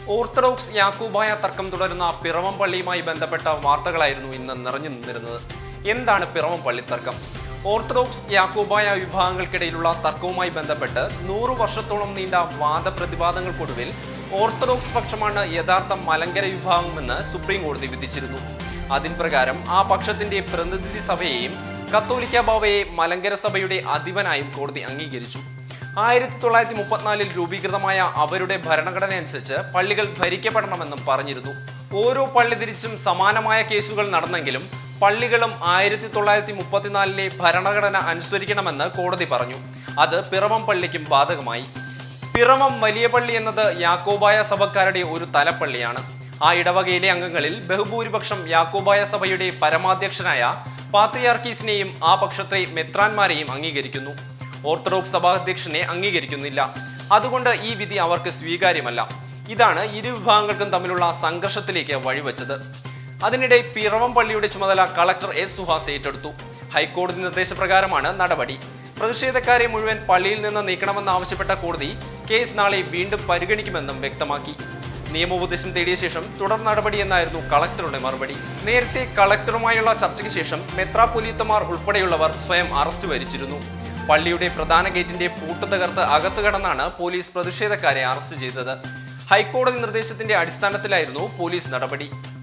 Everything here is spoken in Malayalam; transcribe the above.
ഓർത്തഡോക്സ് യാക്കൂബായ തർക്കം തുടരുന്ന പിറവം പള്ളിയുമായി ബന്ധപ്പെട്ട വാർത്തകളായിരുന്നു ഇന്ന് നിറഞ്ഞു നിന്നിരുന്നത് എന്താണ് പിറവം പള്ളി തർക്കം ഓർത്തഡോക്സ് യാക്കൂബായ വിഭാഗങ്ങൾക്കിടയിലുള്ള തർക്കവുമായി ബന്ധപ്പെട്ട് നൂറു വർഷത്തോളം നീണ്ട വാദപ്രതിവാദങ്ങൾക്കൊടുവിൽ ഓർത്തഡോക്സ് പക്ഷമാണ് യഥാർത്ഥ മലങ്കര വിഭാഗമെന്ന് സുപ്രീം കോടതി വിധിച്ചിരുന്നു അതിൻ പ്രകാരം ആ പക്ഷത്തിന്റെ പ്രതിനിധി സഭയെയും കത്തോലിക്ക ബാവയെ മലങ്കര സഭയുടെ അധിപനായും കോടതി അംഗീകരിച്ചു ആയിരത്തി തൊള്ളായിരത്തി മുപ്പത്തിനാലിൽ രൂപീകൃതമായ അവരുടെ ഭരണഘടന അനുസരിച്ച് പള്ളികൾ ഭരിക്കപ്പെടണമെന്നും പറഞ്ഞിരുന്നു ഓരോ പള്ളി തിരിച്ചും സമാനമായ കേസുകൾ നടന്നെങ്കിലും പള്ളികളും ആയിരത്തി തൊള്ളായിരത്തി മുപ്പത്തിനാലിലെ ഭരണഘടന അനുസരിക്കണമെന്ന് കോടതി പറഞ്ഞു അത് പിറവം പള്ളിക്കും ബാധകമായി പിറവം വലിയ പള്ളി എന്നത് യാക്കോബായ സഭക്കാരുടെ ഒരു തലപ്പള്ളിയാണ് ആ ഇടവകയിലെ അംഗങ്ങളിൽ ബഹുഭൂരിപക്ഷം യാക്കോബായ സഭയുടെ പരമാധ്യക്ഷനായ പാത്രിയാർക്കീസിനെയും ആ പക്ഷത്തെ മെത്രാന്മാരെയും അംഗീകരിക്കുന്നു ഓർത്തഡോക്സ് സഭാധ്യക്ഷനെ അംഗീകരിക്കുന്നില്ല അതുകൊണ്ട് ഈ വിധി അവർക്ക് സ്വീകാര്യമല്ല ഇതാണ് ഇരു വിഭാഗങ്ങൾക്കും തമ്മിലുള്ള സംഘർഷത്തിലേക്ക് വഴിവെച്ചത് അതിനിടെ പിറവം പള്ളിയുടെ ചുമതല കളക്ടർ എസ് സുഹാസ് ഏറ്റെടുത്തു ഹൈക്കോടതി നിർദ്ദേശപ്രകാരമാണ് നടപടി പ്രതിഷേധക്കാരെ മുഴുവൻ പള്ളിയിൽ നിന്ന് നീക്കണമെന്നാവശ്യപ്പെട്ട കോടതി കേസ് നാളെ വീണ്ടും പരിഗണിക്കുമെന്നും വ്യക്തമാക്കി നിയമോപദേശം തേടിയ ശേഷം തുടർ നടപടിയെന്നായിരുന്നു കളക്ടറുടെ മറുപടി നേരത്തെ കളക്ടറുമായുള്ള ചർച്ചയ്ക്ക് ശേഷം മെത്രാപ്പൊലീത്തമാർ ഉൾപ്പെടെയുള്ളവർ സ്വയം അറസ്റ്റ് വരിച്ചിരുന്നു പള്ളിയുടെ പ്രധാന ഗേറ്റിന്റെ പൂട്ട് തകർത്ത് അകത്ത് കടന്നാണ് പോലീസ് പ്രതിഷേധക്കാരെ അറസ്റ്റ് ചെയ്തത് ഹൈക്കോടതി നിർദ്ദേശത്തിന്റെ അടിസ്ഥാനത്തിലായിരുന്നു പോലീസ് നടപടി